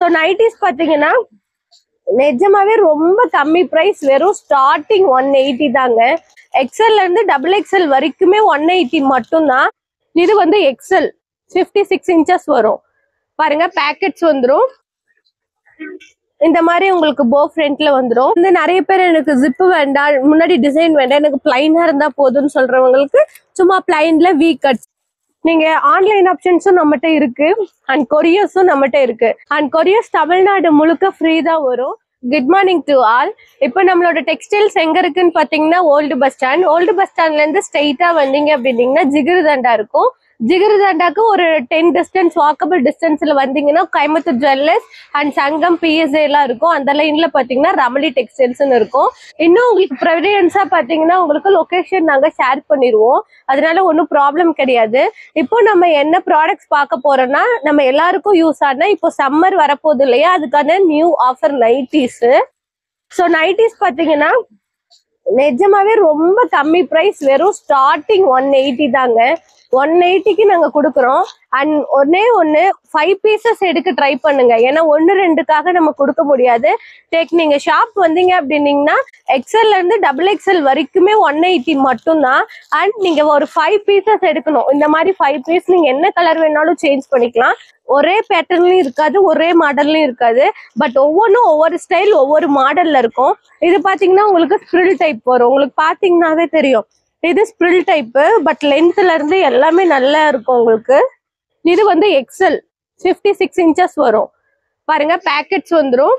so nighties பார்த்தீங்கன்னா நிஜமாவே ரொம்ப கம்மி ப்ரைஸ் வெறும் ஸ்டார்டிங் ஒன் எயிட்டி தாங்க எக்ஸல்ல இருந்து டபுள் எக்ஸல் வரைக்குமே ஒன் எயிட்டி மட்டும்தான் இது வந்து எக்ஸல் ஃபிஃப்டி சிக்ஸ் இன்ச்சஸ் வரும் பாருங்க பேக்கெட்ஸ் வந்துடும் இந்த மாதிரி உங்களுக்கு போ ஃப்ரண்ட்ல வந்துடும் வந்து நிறைய பேர் எனக்கு ஜிப்பு வேண்டாம் முன்னாடி டிசைன் வேண்டாம் எனக்கு பிளைனா இருந்தா போதும்னு சொல்றவங்களுக்கு சும்மா பிளைன்ல வீ கட் நீங்க ஆன்லைன் ஆப்ஷன்ஸும் நம்மகிட்ட இருக்கு அண்ட் கொரியர்ஸும் நம்மகிட்ட இருக்கு அண்ட் கொரியர்ஸ் தமிழ்நாடு முழுக்க ஃப்ரீ தான் வரும் குட் மார்னிங் டு ஆல் இப்போ நம்மளோட டெக்ஸ்டைல்ஸ் எங்க இருக்குன்னு பாத்தீங்கன்னா old bus stand old bus ஸ்டாண்ட்ல இருந்து ஸ்ட்ரெயிட்டா வந்தீங்க அப்படின்னீங்கன்னா ஜிகிருதண்டா இருக்கும் ஜிகிருதண்டாக்கு ஒரு டென் டிஸ்டன்ஸ் வாக்கபிள் டிஸ்டன்ஸ்ல வந்தீங்கன்னா Coimbatore jewellers and Sangam BSA எல்லாம் இருக்கும் அந்த லைன்ல பாத்தீங்கன்னா ரமலி டெக்ஸ்டைல்ஸ்னு இருக்கும் இன்னும் உங்களுக்கு ப்ரெவிடன்ஸா பாத்தீங்கன்னா உங்களுக்கு லொகேஷன் நாங்க ஷேர் பண்ணிடுவோம் அதனால ஒன்றும் ப்ராப்ளம் கிடையாது இப்போ நம்ம என்ன ப்ராடக்ட்ஸ் பார்க்க போறோம்னா நம்ம எல்லாருக்கும் யூஸ் ஆன இப்போ சம்மர் வரப்போகுது இல்லையா அதுக்கான new offer nighties so nighties பார்த்தீங்கன்னா நிஜமாவே ரொம்ப கம்மி ப்ரைஸ் வெறும் ஸ்டார்டிங் ஒன் எயிட்டி தாங்க ஒன் எயிட்டிக்கு நாங்க கொடுக்குறோம் அண்ட் ஒன்னே ஒன்று ஃபைவ் பீசஸ் எடுக்க ட்ரை பண்ணுங்க ஏன்னா ஒன்று ரெண்டுக்காக நம்ம கொடுக்க முடியாது டேக் நீங்க ஷாப் வந்தீங்க அப்படின்னீங்கன்னா எக்ஸல்ல இருந்து டபுள் எக்ஸல் வரைக்குமே ஒன் எயிட்டி மட்டும்தான் அண்ட் நீங்க ஒரு ஃபைவ் பீசஸ் எடுக்கணும் இந்த மாதிரி ஃபைவ் பீஸ் நீங்க என்ன கலர் வேணாலும் சேஞ்ச் பண்ணிக்கலாம் ஒரே பேட்டர்ன்லயும் இருக்காது ஒரே மாடல்லையும் இருக்காது பட் ஒவ்வொன்றும் ஒவ்வொரு ஸ்டைல் ஒவ்வொரு மாடல்ல இருக்கும் இது பாத்தீங்கன்னா உங்களுக்கு ஸ்ப்ரில் டைப் வரும் உங்களுக்கு பாத்தீங்கன்னாவே தெரியும் இது ஸ்ப்ரில் டைப்பு பட் லென்த்ல இருந்து எல்லாமே நல்லா இருக்கும் உங்களுக்கு இது வந்து எக்ஸல் ஃபிஃப்டி சிக்ஸ் இன்ச்சஸ் வரும் பாருங்க பேக்கெட்ஸ் வந்துடும்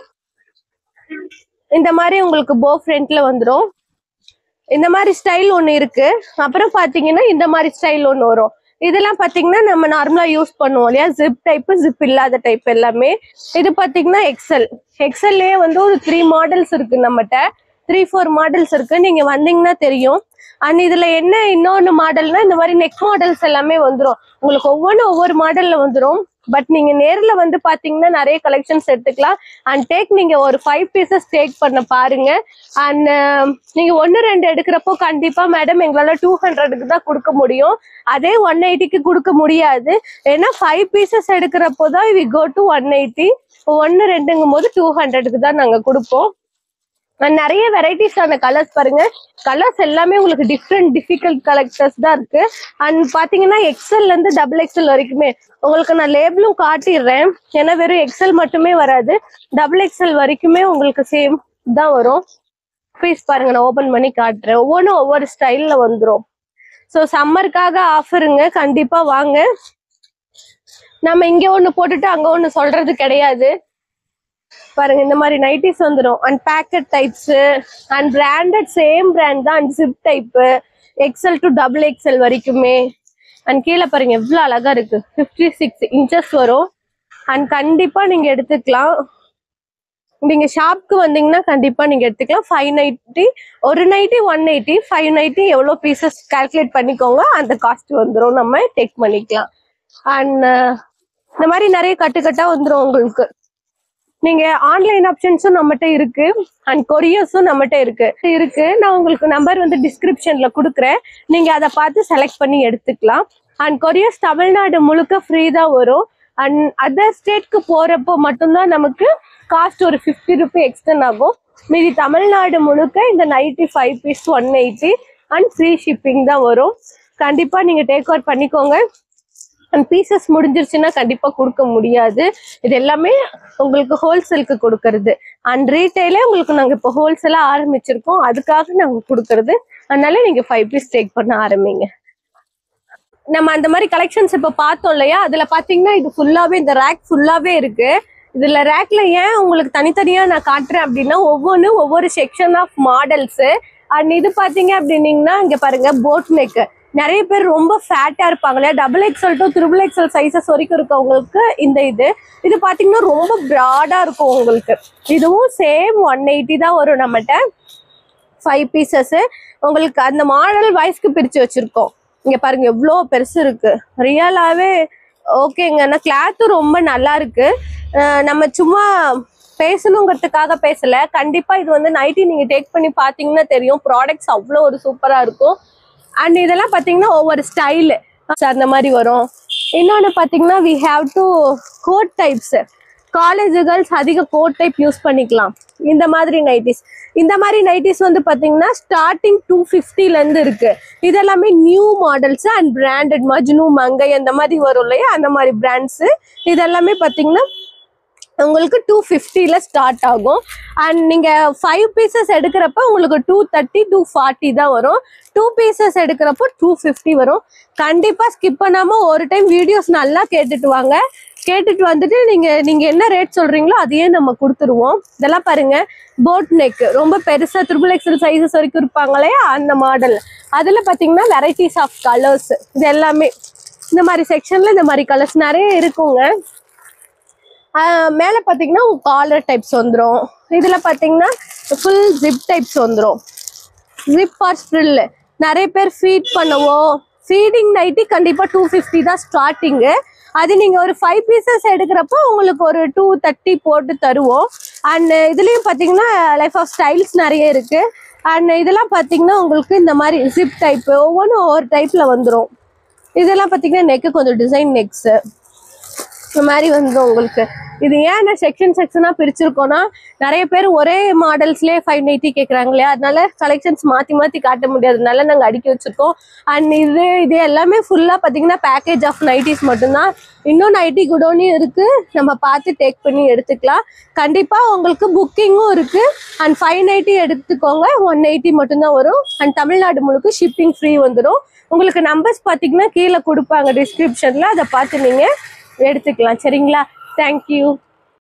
இந்த மாதிரி உங்களுக்கு போ ஃப்ரண்ட்ல வந்துடும் இந்த மாதிரி ஸ்டைல் ஒன்று இருக்கு அப்புறம் பாத்தீங்கன்னா இந்த மாதிரி ஸ்டைல் ஒன்று வரும் இதெல்லாம் பாத்தீங்கன்னா நம்ம நார்மலா யூஸ் பண்ணுவோம் இல்லையா ஜிப் டைப் ஜிப் இல்லாத டைப் எல்லாமே இது பாத்தீங்கன்னா எக்ஸல் எக்ஸல்லே வந்து ஒரு த்ரீ மாடல்ஸ் இருக்கு நம்மகிட்ட த்ரீ ஃபோர் மாடல்ஸ் இருக்கு நீங்க வந்தீங்கன்னா தெரியும் அண்ட் இதுல என்ன இன்னொன்னு மாடல்னா இந்த மாதிரி நெக் மாடல்ஸ் எல்லாமே வந்துடும் உங்களுக்கு ஒவ்வொன்றும் ஒவ்வொரு மாடல்ல வந்துடும் பட் நீங்க நேர்ல வந்து பாத்தீங்கன்னா நிறைய கலெக்ஷன்ஸ் எடுத்துக்கலாம் அண்ட் டேக் நீங்க ஒரு ஃபைவ் பீசஸ் டேக் பண்ண பாருங்க அண்ட் நீங்க ஒன்னு ரெண்டு எடுக்கிறப்போ கண்டிப்பா மேடம் எங்களால டூ ஹண்ட்ரடுக்கு தான் கொடுக்க முடியும் அதே ஒன் எயிட்டிக்கு கொடுக்க முடியாது ஏன்னா ஃபைவ் பீசஸ் எடுக்கிறப்போ தான் we go to one eighty ஒன்னு ரெண்டுங்கும் போது டூ ஹண்ட்ரடுக்கு தான் நாங்க கொடுப்போம் And நிறைய வெரைட்டிஸான கலர்ஸ் பாருங்க கலர்ஸ் எல்லாமே உங்களுக்கு டிஃப்ரெண்ட் டிஃபிகல்ட் கலெக்டர்ஸ் தான் இருக்கு அண்ட் பாத்தீங்கன்னா எக்ஸல்ல இருந்து டபுள் எக்ஸல் வரைக்குமே உங்களுக்கு நான் லேபிளும் காட்டிடுறேன் ஏன்னா வெறும் எக்ஸல் மட்டுமே வராது டபுள் எக்ஸல் வரைக்குமே உங்களுக்கு சேம் தான் வரும் பீஸ் பாருங்க நான் ஓபன் பண்ணி காட்டுறேன் ஒவ்வொன்றும் ஒவ்வொரு ஸ்டைல்ல வந்துடும் ஸோ சம்மருக்காக ஆஃபருங்க கண்டிப்பா வாங்க நம்ம இங்க ஒண்ணு போட்டுட்டு அங்க ஒண்ணு சொல்றது கிடையாது பாருங்க இந்த மாதிரி நைட்டிஸ் வந்துடும் and packet types and branded same brand தான் and zip type XL to double XL வரைக்குமே அண்ட் கீழே பாருங்க எவ்வளோ அழகா இருக்கு ஃபிஃப்டி சிக்ஸ் இன்ச்சஸ் வரும் அண்ட் கண்டிப்பா நீங்க எடுத்துக்கலாம் நீங்க ஷாப்க்கு வந்தீங்கன்னா கண்டிப்பா நீங்க எடுத்துக்கலாம் ஃபைவ் நைன்ட்டி ஒரு nighty one eighty five nighty எவ்வளோ பீசஸ் கால்குலேட் பண்ணிக்கோங்க அந்த காஸ்ட் வந்துடும் நம்ம டேக் பண்ணிக்கலாம் அண்ட் இந்த மாதிரி நிறைய கட்டுக்கட்டா வந்துடும் உங்களுக்கு நீங்க ஆன்லைன் ஆப்ஷன்ஸும் நம்மகிட்ட இருக்கு அண்ட் கொரியர்ஸும் நம்மகிட்ட இருக்கு இருக்கு நான் உங்களுக்கு நம்பர் வந்து டிஸ்கிரிப்ஷன்ல கொடுக்குறேன் நீங்க அதை பார்த்து செலக்ட் பண்ணி எடுத்துக்கலாம் அண்ட் கொரியர்ஸ் தமிழ்நாடு முழுக்க ஃப்ரீ தான் வரும் அண்ட் அதர் ஸ்டேட்க்கு போறப்போ மட்டும்தான் நமக்கு காஸ்ட் ஒரு ஃபிஃப்டி ருபி எக்ஸ்டன் ஆகும் மீதி தமிழ்நாடு முழுக்க இந்த ninety five piece one eighty and free shipping தான் வரும் கண்டிப்பா நீங்க டேக் அவுட் பண்ணிக்கோங்க அண்ட் பீசஸ் முடிஞ்சிருச்சுன்னா கண்டிப்பா கொடுக்க முடியாது இது எல்லாமே உங்களுக்கு ஹோல்சேலுக்கு கொடுக்கறது அண்ட் ரீட்டைலே உங்களுக்கு நாங்க இப்போ ஹோல்சேலா ஆரம்பிச்சிருக்கோம் அதுக்காக நாங்க கொடுக்கறது அதனால நீங்க ஃபைவ் பீஸ் டேக் பண்ண ஆரம்பிங்க நம்ம அந்த மாதிரி கலெக்ஷன்ஸ் இப்ப பார்த்தோம் இல்லையா அதுல பாத்தீங்கன்னா இது ஃபுல்லாவே இந்த ரேக் ஃபுல்லாவே இருக்கு இதுல ரேக்ல ஏன் உங்களுக்கு தனித்தனியா நான் காட்டுறேன் அப்படின்னா ஒவ்வொன்றும் ஒவ்வொரு செக்ஷன் ஆஃப் மாடல்ஸ் அண்ட் இது பாத்தீங்க அப்படின்னீங்கன்னா இங்க பாருங்க போட் நெக் நிறைய பேர் ரொம்ப ஃபேட்டா இருப்பாங்க இல்லையா double XL to triple XL sizes வரைக்கும் இருக்கவங்களுக்கு இந்த இது இது பாத்தீங்கன்னா ரொம்ப ப்ராடா இருக்கும் உங்களுக்கு இதுவும் சேம் ஒன் எயிட்டி தான் வரும் நம்மகிட்ட ஃபைவ் பீசஸ் உங்களுக்கு அந்த மாடல் வைஸ்க்கு பிரிச்சு வச்சிருக்கோம் இங்க பாருங்க எவ்வளோ பெருசு இருக்கு ரியலாவே ஓகேங்க ஆனா கிளாத்தும் ரொம்ப நல்லா இருக்கு அஹ் நம்ம சும்மா பேசணுங்கிறதுக்காக பேசல கண்டிப்பா இது வந்து நைட்டி நீங்க டேக் பண்ணி பாத்தீங்கன்னா தெரியும் ப்ராடக்ட்ஸ் அவ்வளோ ஒரு சூப்பரா இருக்கும் அண்ட் இதெல்லாம் பாத்தீங்கன்னா ஒவ்வொரு ஸ்டைலு அந்த மாதிரி வரும் இன்னொன்று பார்த்தீங்கன்னா we have two coat types college girls அதிக கோட் டைப் யூஸ் பண்ணிக்கலாம் இந்த மாதிரி நைட்டிஸ் இந்த மாதிரி நைட்டிஸ் வந்து பாத்தீங்கன்னா ஸ்டார்டிங் டூ ஃபிஃப்டில இருந்து இருக்கு இதெல்லாமே நியூ மாடல்ஸ் அண்ட் பிராண்டட் மஜ்னு மங்கை அந்த மாதிரி வரும் இல்லையா அந்த மாதிரி பிராண்ட்ஸ் இதெல்லாமே பாத்தீங்கன்னா உங்களுக்கு டூ ஃபிஃப்டியில் ஸ்டார்ட் ஆகும் அண்ட் நீங்கள் ஃபைவ் பீசஸ் எடுக்கிறப்ப உங்களுக்கு டூ தேர்ட்டி டூ ஃபார்ட்டி தான் வரும் டூ பீசஸ் எடுக்கிறப்போ டூ ஃபிஃப்டி வரும் கண்டிப்பாக ஸ்கிப் பண்ணாமல் ஒரு டைம் வீடியோஸ் நல்லா கேட்டுட்டு வாங்க கேட்டுட்டு வந்துட்டு நீங்கள் நீங்கள் என்ன ரேட் சொல்கிறீங்களோ அதையே நம்ம கொடுத்துருவோம் இதெல்லாம் பாருங்க போட் நெக் ரொம்ப பெருசாக ட்ரிபிள் எக்ஸல் சைஸஸ் வரைக்கும் இருப்பாங்க இல்லையா அந்த மாடல் அதில் பார்த்தீங்கன்னா வெரைட்டிஸ் ஆஃப் கலர்ஸ் இது எல்லாமே இந்த மாதிரி செக்ஷனில் இந்த மாதிரி கலர்ஸ் நிறைய இருக்குங்க ஆஹ் மேல பாத்தீங்கன்னா காலர் டைப்ஸ் வந்துரும் இதுல பாத்தீங்கன்னா ஃபுல் ஜிப் டைப்ஸ் வந்துரும் ஜிப் ஆர் ஸ்ப்ரில் நிறைய பேர் ஃபீட் பண்ணவோ ஃபீடிங் நைட்டி கண்டிப்பா டூ ஃபிஃப்டி தான் ஸ்டார்டிங்கு அது நீங்க ஒரு ஃபைவ் பீசஸ் எடுக்கிறப்போ உங்களுக்கு ஒரு டூ தேர்ட்டி போட்டு தருவோம் அண்ட் இதுலயும் பாத்தீங்கன்னா லைஃப் ஆஃப் ஸ்டைல்ஸ் நிறைய இருக்கு அண்ட் இதெல்லாம் பாத்தீங்கன்னா உங்களுக்கு இந்த மாதிரி ஜிப் டைப் ஒவ்வொன்றும் ஒவ்வொரு டைப்ல வந்துரும் இதெல்லாம் பாத்தீங்கன்னா நெக்கு கொஞ்சம் டிசைன் நெக்ஸு இந்த மாதிரி வந்து உங்களுக்கு இது ஏன் நான் செக்ஷன் செக்ஷனா பிரிச்சிருக்கோம்னா நிறைய பேர் ஒரே மாடல்ஸ்லயே ஃபைவ் நைட்டி கேட்குறாங்க இல்லையா அதனால கலெக்ஷன்ஸ் மாத்தி மாத்தி காட்ட முடியாதனால நாங்கள் அடுக்கி வச்சிருக்கோம் அண்ட் இது இது எல்லாமே ஃபுல்லா பாத்தீங்கன்னா பேக்கேஜ் ஆஃப் நைட்டிஸ் மட்டும்தான் இன்னும் நைட்டி குடோனியும் இருக்கு நம்ம பார்த்து டேக் பண்ணி எடுத்துக்கலாம் கண்டிப்பா உங்களுக்கு புக்கிங்கும் இருக்கு அண்ட் ஃபைவ் நைட்டி எடுத்துக்கோங்க ஒன் எயிட்டி மட்டும்தான் வரும் அண்ட் தமிழ்நாடு முழுக்க ஷிப்பிங் ஃப்ரீ வந்துடும் உங்களுக்கு நம்பர்ஸ் பார்த்தீங்கன்னா கீழே கொடுப்பாங்க டிஸ்கிரிப்ஷன்ல அதை பார்த்து நீங்க எடுத்துக்கலாம் சரிங்களா தேங்க்யூ